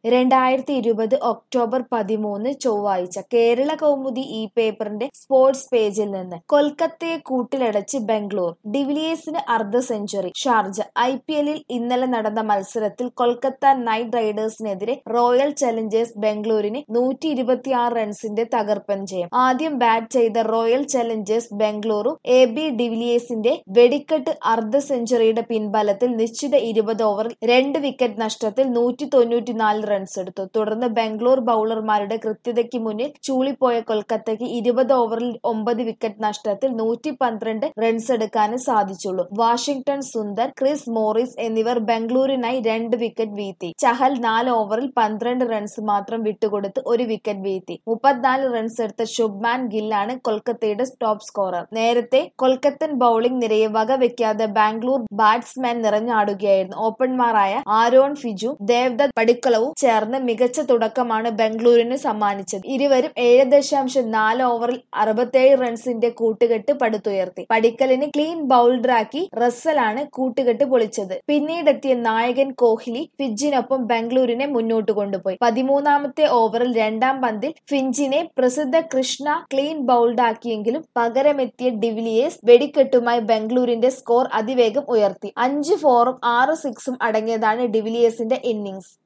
രണ്ടായിരത്തി ഇരുപത് ഒക്ടോബർ പതിമൂന്ന് ചൊവ്വാഴ്ച കേരള കൗമുദി ഈ പേപ്പറിന്റെ സ്പോർട്സ് പേജിൽ നിന്ന് കൊൽക്കത്തയെ കൂട്ടിലടച്ച് ബംഗ്ലൂർ ഡിവിലിയേഴ്സിന് അർദ്ധ സെഞ്ചുറി ഷാർജ ഐ പി എല്ലിൽ ഇന്നലെ നടന്ന മത്സരത്തിൽ കൊൽക്കത്ത നൈറ്റ് റൈഡേഴ്സിനെതിരെ റോയൽ ചലഞ്ചേഴ്സ് ബംഗ്ലൂരിന് നൂറ്റി ഇരുപത്തിയാറ് റൺസിന്റെ തകർപ്പൻ ജയം ആദ്യം ബാറ്റ് ചെയ്ത Royal Challengers Bengaluru A B ഡിവിലിയേഴ്സിന്റെ വെടിക്കെട്ട് അർദ്ധ സെഞ്ചുറിയുടെ പിൻബലത്തിൽ നിശ്ചിത ഇരുപത് ഓവറിൽ രണ്ട് വിക്കറ്റ് നഷ്ടത്തിൽ നൂറ്റി തൊണ്ണൂറ്റിനാല് റൺസ് എടുത്തു തുടർന്ന് ബംഗ്ലൂർ ബൌളർമാരുടെ കൃത്യതയ്ക്ക് മുന്നിൽ ചൂളിപ്പോയ കൊൽക്കത്തയ്ക്ക് ഇരുപത് ഓവറിൽ ഒമ്പത് വിക്കറ്റ് നഷ്ടത്തിൽ നൂറ്റി പന്ത്രണ്ട് റൺസ് എടുക്കാനേ സാധിച്ചുള്ളൂ വാഷിംഗ്ടൺ സുന്ദർ ക്രിസ് മോറിസ് എന്നിവർ ബംഗ്ലൂരിനായി രണ്ട് വിക്കറ്റ് വീഴ്ത്തി ചഹൽ നാല് ഓവറിൽ പന്ത്രണ്ട് റൺസ് മാത്രം വിട്ടുകൊടുത്ത് ഒരു വിക്കറ്റ് വീഴ്ത്തി മുപ്പത്തിനാല് റൺസ് എടുത്ത ശുഭ്മാൻ ഗില്ലാണ് കൊൽക്കത്തയുടെ ടോപ്പ് സ്കോറർ നേരത്തെ കൊൽക്കത്തൻ ബൌളിംഗ് നിരയെ വകവെക്കാതെ ബാംഗ്ലൂർ ബാറ്റ്സ്മാൻ നിറഞ്ഞാടുകയായിരുന്നു ഓപ്പൺമാരായ ആരോൺ ഫിജു ദേവ്ദത്ത് പടിക്കലവും ചേർന്ന് മികച്ച തുടക്കമാണ് ബംഗ്ലൂരിന് സമ്മാനിച്ചത് ഇരുവരും ഏഴ് ദശാംശം നാല് ഓവറിൽ അറുപത്തേഴ് റൺസിന്റെ കൂട്ടുകെട്ട് പടുത്തുയർത്തി പടിക്കലിന് ക്ലീൻ ബൗൾഡറാക്കി റസ്സലാണ് കൂട്ടുകെട്ട് പൊളിച്ചത് പിന്നീടെത്തിയ നായകൻ കോഹ്ലി ഫിജിനൊപ്പം ബംഗ്ലൂരിനെ മുന്നോട്ട് കൊണ്ടുപോയി പതിമൂന്നാമത്തെ ഓവറിൽ രണ്ടാം പന്തിൽ ഫിഞ്ചിനെ പ്രസിദ്ധ കൃഷ്ണ ക്ലീൻ ബൗൾഡാക്കിയെങ്കിലും പകരമെത്തിയ ഡിവിലിയേഴ്സ് വെടിക്കെട്ടുമായി ബംഗ്ലൂരിന്റെ സ്കോർ അതിവേഗം ഉയർത്തി അഞ്ച് ഫോറും ആറ് സിക്സും അടങ്ങിയതാണ് ഡിവിലിയേഴ്സിന്റെ ഇന്നിംഗ്സ്